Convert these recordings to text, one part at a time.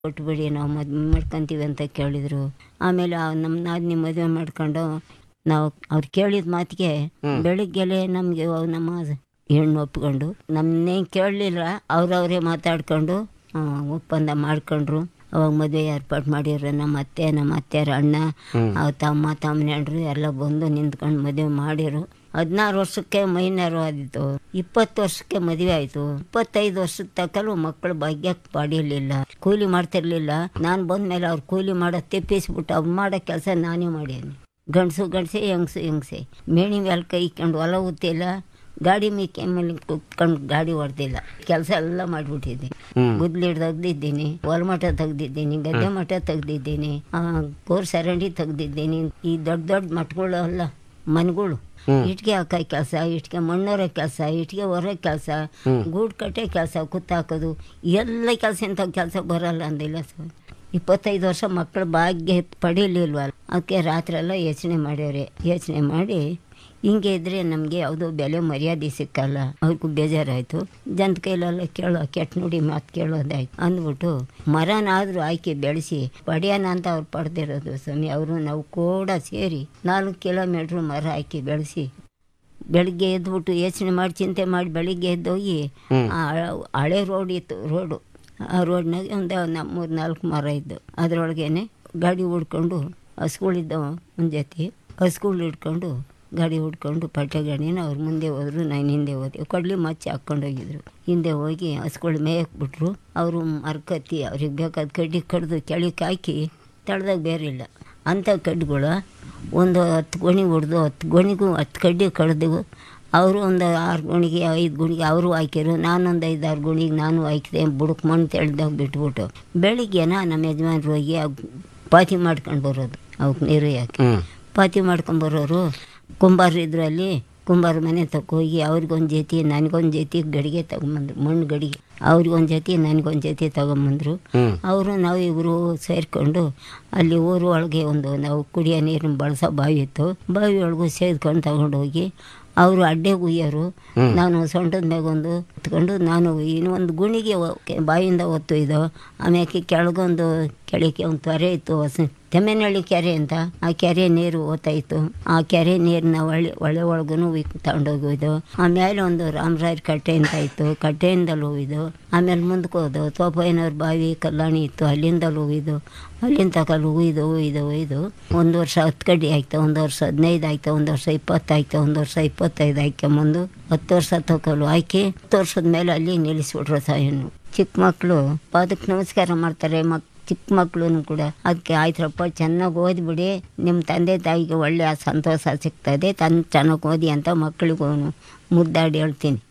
ಕೊಟ್ಬಿಡಿ ನಾವು ಮದುವೆ ಮಾಡ್ಕೊಂತೀವಿ ಅಂತ ಕೇಳಿದರು ಆಮೇಲೆ ನಮ್ಮ ನಾದಿನಿ ಮದುವೆ ಮಾಡ್ಕೊಂಡು ನಾವು ಅವ್ರು ಕೇಳಿದ ಮಾತಿಗೆ ಬೆಳಿಗ್ಗೆಲೆ ನಮಗೆ ನಮ್ಮ ಹೆಣ್ಣು ಒಪ್ಕೊಂಡು ನಮ್ಮನ್ನೇನು ಕೇಳಲಿಲ್ಲ ಅವ್ರವರೇ ಮಾತಾಡ್ಕೊಂಡು ಆ, ಒಪ್ಪಂದ ಮಾಡ್ಕೊಂಡ್ರು ಅವಾಗ ಮದುವೆ ಏರ್ಪಾಡು ಮಾಡಿದ್ರು ನಮ್ಮ ಅತ್ತೆ ನಮ್ಮ ಅತ್ತೆಯರ ಅಣ್ಣ ಅವ್ರ ತಮ್ಮ ತಮ್ಮನೆಂಡ್ರು ಎಲ್ಲ ಬಂದು ನಿಂತ್ಕೊಂಡು ಮದುವೆ ಮಾಡಿರು ಹದಿನಾರು ವರ್ಷಕ್ಕೆ ಮೈನಾರು ಆದಿತ್ತು ಇಪ್ಪತ್ತು ವರ್ಷಕ್ಕೆ ಮದುವೆ ಆಯಿತು ಇಪ್ಪತ್ತೈದು ವರ್ಷದ ತಕ್ಕಲು ಮಕ್ಕಳು ಭಾಗ್ಯಕ್ಕೆ ಪಡೀಲಿಲ್ಲ ಕೂಲಿ ಮಾಡ್ತಿರ್ಲಿಲ್ಲ ನಾನು ಬಂದ್ಮೇಲೆ ಅವ್ರು ಕೂಲಿ ಮಾಡೋದು ತೆಪ್ಪಿಸ್ಬಿಟ್ಟು ಅವ್ರು ಮಾಡೋ ಕೆಲಸ ನಾನೇ ಮಾಡೀನಿ ಗಂಡಸು ಗಂಡಸೆ ಹೆಂಗಸು ಹೆಂಗಸೆ ಮೇಣಿ ಮೇಲೆ ಕೈ ಇಕ್ಕೊಂಡು ಹೊಲ ಉತ್ತಿಲ್ಲ ಗಾಡಿ ಮೇಕೆ ಮೇಲೆ ಕುತ್ಕೊಂಡು ಗಾಡಿ ಹೊಡೆದಿಲ್ಲ ಕೆಲಸ ಎಲ್ಲ ಮಾಡಿಬಿಟ್ಟಿದ್ದೆ ಗುದ್ಲಿ ತೆಗ್ದಿದ್ದೀನಿ ಹೊಲಮಠ ತೆಗ್ದಿದ್ದೀನಿ ಗದ್ದೆ ಮಠ ತೆಗ್ದಿದ್ದೀನಿ ಕೋರ್ ಸರಂಡಿ ತೆಗ್ದಿದ್ದೀನಿ ಈ ದೊಡ್ಡ ದೊಡ್ಡ ಮಠಗಳು ಅಲ್ಲ ಮನೆಗಳು ಇಟ್ಗೆ ಹಾಕೋ ಕೆಲಸ ಇಟ್ಗೆ ಮಣ್ಣೊರೆ ಕೆಲಸ ಇಟ್ಗೆ ಹೊರ ಕೆಲಸ ಗೂಡು ಕಟ್ಟೆ ಕೆಲಸ ಕುತ್ತಾಕೋದು ಎಲ್ಲ ಕೆಲಸ ಇಂಥ ಕೆಲಸ ಬರಲ್ಲ ಅಂದಿಲ್ಲ ಸರ್ ಇಪ್ಪತ್ತೈದು ವರ್ಷ ಮಕ್ಕಳು ಭಾಗ್ಯ ಪಡೀಲಿಲ್ವಲ್ಲ ಅದಕ್ಕೆ ರಾತ್ರಿ ಎಲ್ಲ ಯೋಚನೆ ಮಾಡ್ಯವ್ರೆ ಯೋಚನೆ ಮಾಡಿ ಹಿಂಗೆ ಇದ್ರೆ ನಮಗೆ ಯಾವುದೋ ಬೆಲೆ ಮರ್ಯಾದೆ ಸಿಕ್ಕಲ್ಲ ಅವ್ರಿಗೂ ಬೇಜಾರಾಯಿತು ಜನದ ಕೈಲೆಲ್ಲ ಕೇಳೋ ಕೆಟ್ಟ ನುಡಿ ಮಾತು ಕೇಳೋದಾಯ್ತು ಅಂದ್ಬಿಟ್ಟು ಮರನಾದರೂ ಆಯ್ಕೆ ಬೆಳೆಸಿ ಪಡೆಯೋಣ ಅಂತ ಅವ್ರು ಪಡೆದಿರೋದು ಸ್ವಾಮಿ ಅವರು ನಾವು ಕೂಡ ಸೇರಿ ನಾಲ್ಕು ಕಿಲೋಮೀಟ್ರ್ ಮರ ಹಾಕಿ ಬೆಳೆಸಿ ಬೆಳಿಗ್ಗೆ ಎದ್ಬಿಟ್ಟು ಯೋಚನೆ ಮಾಡಿ ಚಿಂತೆ ಮಾಡಿ ಬೆಳಿಗ್ಗೆ ಎದ್ದೋಗಿ ಆ ಹಳೆ ರೋಡ್ ಇತ್ತು ರೋಡು ಆ ರೋಡ್ನಾಗ ಒಂದು ನ- ಮೂರು ನಾಲ್ಕು ಮರ ಇದ್ದು ಅದರೊಳಗೇನೆ ಗಾಡಿ ಹುಡ್ಕೊಂಡು ಹಸ್ಗಳಿದ್ದವ ಒಂದು ಜೊತೆ ಹಸ್ಗಳು ಹಿಡ್ಕೊಂಡು ಗಾಡಿ ಹುಡ್ಕೊಂಡು ಪಟ್ಟೆ ಗಾಡಿನ ಅವ್ರು ಮುಂದೆ ಹೋದ್ರು ನಾನು ಹಿಂದೆ ಹೋದೆ ಕೊಡ್ಲಿ ಮಚ್ಚಿ ಹಾಕ್ಕೊಂಡು ಹೋಗಿದ್ರು ಹಿಂದೆ ಹೋಗಿ ಹಸ್ಗಳು ಮೇಯಕ್ಕೆ ಬಿಟ್ರು ಅವರು ಮರ್ಕತ್ತಿ ಅವ್ರಿಗೆ ಬೇಕಾದ ಕಡ್ಡಿ ಕಡ್ದು ಕೆಳಕ್ಕೆ ಹಾಕಿ ತಳ್ದಾಗ ಬೇರೆ ಇಲ್ಲ ಅಂಥ ಕಡ್ಡಿಗಳು ಒಂದು ಹತ್ತು ಗೊಣಿ ಹೊಡೆದು ಹತ್ತು ಗೊಣಿಗೂ ಹತ್ತು ಕಡ್ಡಿ ಕಡ್ದು ಅವರು ಒಂದು ಆರು ಗುಣಿಗೆ ಐದು ಗುಣಿಗೆ ಅವರು ಹಾಕಿರು ನಾನೊಂದು ಐದು ಆರು ಗುಣಿಗೆ ನಾನು ಹಾಕಿದೆ ಬುಡಕ್ಕೆ ಮಣ್ಣು ತೆಳ್ದಾಗ ಬಿಟ್ಬಿಟ್ಟು ಬೆಳಿಗ್ಗೆನ ನಮ್ಮ ಯಜಮಾನ್ರು ಹೋಗಿ ಅವ್ ಪಾತಿ ಮಾಡ್ಕೊಂಡು ಬರೋದು ಅವಕ್ಕೆ ನೀರು ಯಾಕೆ ಪಾತಿ ಮಾಡ್ಕೊಂಡು ಬರೋರು ಕುಂಬಾರ ಇದ್ರು ಅಲ್ಲಿ ಕುಂಬಾರ ಮನೆ ತಕ್ಕ ಹೋಗಿ ಅವ್ರಿಗೊಂದು ಜೊತೆ ನನಗೊಂದು ಜೊತೆ ಗಡಿಗೆ ತಗೊಂಬಂದ್ರು ಮಣ್ಣು ಗಡಿಗೆ ಅವ್ರಿಗೊಂದು ಜೊತೆ ನನಗೊಂದು ಜೊತೆ ತಗೊಂಬಂದ್ರು ಅವರು ನಾವು ಇಬ್ಬರು ಸೇರಿಕೊಂಡು ಅಲ್ಲಿ ಊರು ಒಳಗೆ ಒಂದು ನಾವು ಕುಡಿಯೋ ನೀರನ್ನ ಬಳಸೋ ಬಾವಿ ಇತ್ತು ಬಾವಿ ಒಳಗೂ ಸೇದ್ಕೊಂಡು ತಗೊಂಡೋಗಿ ಅವರು ಅಡ್ಡೆ ಉಯ್ಯೋರು ನಾನು ಸೊಂಟದ ಮ್ಯಾಗೊಂದು ಎತ್ಕೊಂಡು ನಾನು ಇನ್ನೊಂದು ಗುಣಿಗೆ ಒ- ಕೆ- ಬಾವಿಯಿಂದ ಒತ್ತು ಇದು ಆಮ್ಯಾಕೆ ಕೆಳಗೊಂದು ಕೆಳಕ್ಕೆ ಒಂದು ತೊರೆ ಇತ್ತು ಹೊಸ ತೆಮ್ಮೆನಹಳ್ಳಿ ಕೆರೆ ಅಂತ ಆ ಕೆರೆ ನೀರು ಓದ್ತಾಯಿತ್ತು ಆ ಕೆರೆ ನೀರನ್ನ ಒಳ್ಳೆ ಒಳ್ಳೆ ಒಳಗೂ ತಗೊಂಡೋಗಿದ್ದು ಆಮೇಲೆ ಒಂದು ರಾಮರಾಯರ ಕಟ್ಟೆ ಅಂತ ಇತ್ತು ಕಟ್ಟೆಯಿಂದಲೂ ಹೋಗಿದ್ದು ಆಮೇಲೆ ಮುಂದಕ್ಕೆ ಹೋದು ತೋಪಯ್ಯನವ್ರ ಬಾವಿ ಕಲ್ಯಾಣಿ ಇತ್ತು ಅಲ್ಲಿಂದಲೂ ಹೋಗಿದ್ದು ಅಲ್ಲಿಂದ ತಕಲ್ಲಿ ಹುಯ್ದು ಹುಯ್ದು ಹುಯ್ದು ಒಂದು ವರ್ಷ ಹತ್ತು ಕಡ್ಡಿ ಆಯ್ತು ಒಂದು ವರ್ಷ ಹದಿನೈದು ಆಯ್ತು ಒಂದು ವರ್ಷ ಇಪ್ಪತ್ತು ಆಯ್ತು ಒಂದು ವರ್ಷ ಇಪ್ಪತ್ತೈದು ಹಾಕ್ಯಂಬಂದು ಹತ್ತು ವರ್ಷ ತಗೊಳ್ಳು ಹಾಕಿ ಹತ್ತು ವರ್ಷದ ಮೇಲೆ ಅಲ್ಲಿ ನಿಲ್ಲಿಸ್ಬಿಟ್ರು ಸಾಯನ್ನು ಚಿಕ್ಕ ಮಕ್ಕಳು ಪಾದಕ್ಕೆ ನಮಸ್ಕಾರ ಮಾಡ್ತಾರೆ ಮಕ್ ಚಿಕ್ಕ ಮಕ್ಕಳು ಕೂಡ ಅದಕ್ಕೆ ಆಯ್ತರಪ್ಪ ಚೆನ್ನಾಗಿ ಓದ್ಬಿಡಿ ನಿಮ್ಮ ತಂದೆ ತಾಯಿಗೆ ಒಳ್ಳೆಯ ಸಂತೋಷ ಸಿಗ್ತದೆ ತನ್ನ ಚೆನ್ನಾಗಿ ಓದಿ ಅಂತ ಮಕ್ಕಳಿಗೂ ಮುದ್ದಾಡಿ ಹೇಳ್ತೀನಿ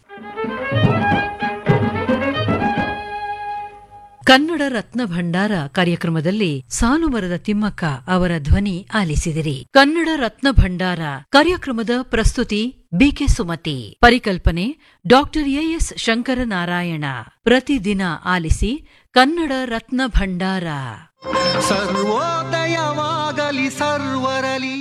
ಕನ್ನಡ ರತ್ನ ಭಂಡಾರ ಕಾರ್ಯಕ್ರಮದಲ್ಲಿ ಸಾಲುಮರದ ತಿಮ್ಮಕ್ಕ ಅವರ ಧ್ವನಿ ಆಲಿಸಿದಿರಿ ಕನ್ನಡ ರತ್ನ ಭಂಡಾರ ಕಾರ್ಯಕ್ರಮದ ಪ್ರಸ್ತುತಿ ಬಿಕೆ ಸುಮತಿ ಪರಿಕಲ್ಪನೆ ಡಾಕ್ಟರ್ ಎಎಸ್ ಶಂಕರನಾರಾಯಣ ಪ್ರತಿದಿನ ಆಲಿಸಿ ಕನ್ನಡ ರತ್ನ ಭಂಡಾರ ಸರ್ವೋದಯವಾಗಲಿ ಸರ್ವರಲಿ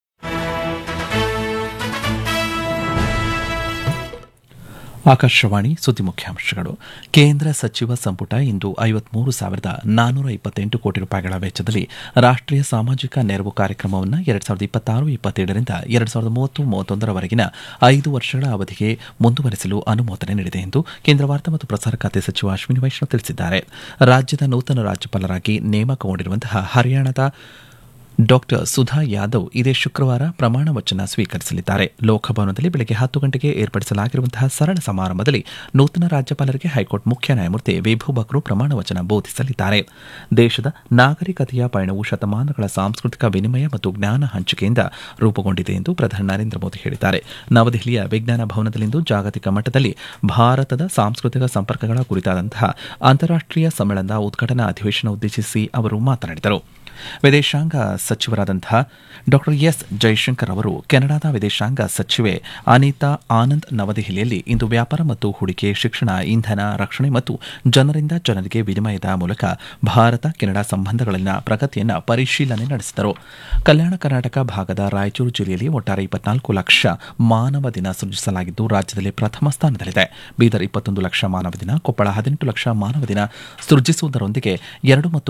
ಆಕಾಶವಾಣಿ ಸುದ್ದಿ ಮುಖ್ಯಾಂಶಗಳು ಕೇಂದ್ರ ಸಚಿವ ಸಂಪುಟ ಇಂದು ಐವತ್ಮೂರು ಸಾವಿರದ ನಾನ್ನೂರ ಇಪ್ಪತ್ತೆಂಟು ಕೋಟಿ ರೂಪಾಯಿಗಳ ವೆಚ್ಚದಲ್ಲಿ ರಾಷ್ಟ್ರೀಯ ಸಾಮಾಜಿಕ ನೆರವು ಕಾರ್ಯಕ್ರಮವನ್ನು ಎರಡ್ ಸಾವಿರದ ಇಪ್ಪತ್ತಾರು ಇಪ್ಪತ್ತೇಳರಿಂದ ಎರಡ್ ಸಾವಿರದ ಮೂವತ್ತು ಮೂವತ್ತೊಂದರವರೆಗಿನ ಐದು ವರ್ಷಗಳ ಅವಧಿಗೆ ಮುಂದುವರೆಸಲು ಅನುಮೋದನೆ ನೀಡಿದೆ ಎಂದು ಕೇಂದ್ರ ವಾರ್ತಾ ಮತ್ತು ಪ್ರಸಾರ ಖಾತೆ ಸಚಿವ ಅಶ್ವಿನಿ ವೈಷ್ಣವ್ ತಿಳಿಸಿದ್ದಾರೆ ರಾಜ್ಯದ ನೂತನ ರಾಜ್ಯಪಾಲರಾಗಿ ನೇಮಕಗೊಂಡಿರುವಂತಹ ಹರಿಯಾಣದ ಡಾಕ್ಟರ್ ಸುಧಾ ಯಾದವ್ ಇದೇ ಶುಕ್ರವಾರ ಪ್ರಮಾಣ ವಚನ ಸ್ವೀಕರಿಸಲಿದ್ದಾರೆ ಲೋಕಭವನದಲ್ಲಿ ಬೆಳಗ್ಗೆ ಹತ್ತು ಗಂಟೆಗೆ ಏರ್ಪಡಿಸಲಾಗಿರುವಂತಹ ಸರಳ ಸಮಾರಂಭದಲ್ಲಿ ನೂತನ ರಾಜ್ಯಪಾಲರಿಗೆ ಹೈಕೋರ್ಟ್ ಮುಖ್ಯ ನ್ಯಾಯಮೂರ್ತಿ ವಿಭು ಬಕ್ರು ಪ್ರಮಾಣ ವಚನ ಬೋಧಿಸಲಿದ್ದಾರೆ ದೇಶದ ನಾಗರಿಕತೆಯ ಪಯಣವು ಶತಮಾನಗಳ ಸಾಂಸ್ಕೃತಿಕ ವಿನಿಮಯ ಮತ್ತು ಜ್ಞಾನ ಹಂಚಿಕೆಯಿಂದ ರೂಪುಗೊಂಡಿದೆ ಎಂದು ಪ್ರಧಾನಿ ನರೇಂದ್ರ ಮೋದಿ ಹೇಳಿದ್ದಾರೆ ನವದೆಹಲಿಯ ವಿಜ್ಞಾನ ಭವನದಲ್ಲಿಂದು ಜಾಗತಿಕ ಮಟ್ಟದಲ್ಲಿ ಭಾರತದ ಸಾಂಸ್ಕೃತಿಕ ಸಂಪರ್ಕಗಳ ಕುರಿತಾದಂತಹ ಅಂತಾರಾಷ್ಟೀಯ ಸಮ್ಮೇಳನದ ಉದ್ಘಾಟನಾ ಅಧಿವೇಶನ ಉದ್ದೇಶಿಸಿ ಅವರು ಮಾತನಾಡಿದರು ವಿದೇಶಾಂಗ ಸಚಿವರಾದಂತಹ ಡಾಕ್ಟರ್ ಎಸ್ ಜೈಶಂಕರ್ ಅವರು ಕೆನಡಾದ ವಿದೇಶಾಂಗ ಸಚಿವೆ ಅನಿತಾ ಆನಂದ್ ನವದೆಹಲಿಯಲ್ಲಿ ಇಂದು ವ್ಯಾಪಾರ ಮತ್ತು ಹೂಡಿಕೆ ಶಿಕ್ಷಣ ಇಂಧನ ರಕ್ಷಣೆ ಮತ್ತು ಜನರಿಂದ ಜನರಿಗೆ ವಿನಿಮಯದ ಮೂಲಕ ಭಾರತ ಕೆನಡಾ ಸಂಬಂಧಗಳಲ್ಲಿನ ಪ್ರಗತಿಯನ್ನು ಪರಿಶೀಲನೆ ನಡೆಸಿದರು ಕಲ್ಯಾಣ ಕರ್ನಾಟಕ ಭಾಗದ ರಾಯಚೂರು ಜಿಲ್ಲೆಯಲ್ಲಿ ಒಟ್ಟಾರೆ ಇಪ್ಪತ್ನಾಲ್ಕು ಲಕ್ಷ ಮಾನವ ದಿನ ಸೃಜಿಸಲಾಗಿದ್ದು ರಾಜ್ಯದಲ್ಲಿ ಪ್ರಥಮ ಸ್ಥಾನದಲ್ಲಿದೆ ಬೀದರ್ ಇಪ್ಪತ್ತೊಂದು ಲಕ್ಷ ಮಾನವ ದಿನ ಕೊಪ್ಪಳ ಹದಿನೆಂಟು ಲಕ್ಷ ಮಾನವ ದಿನ ಸೃಜಿಸುವುದರೊಂದಿಗೆ ಎರಡು ಮತ್ತು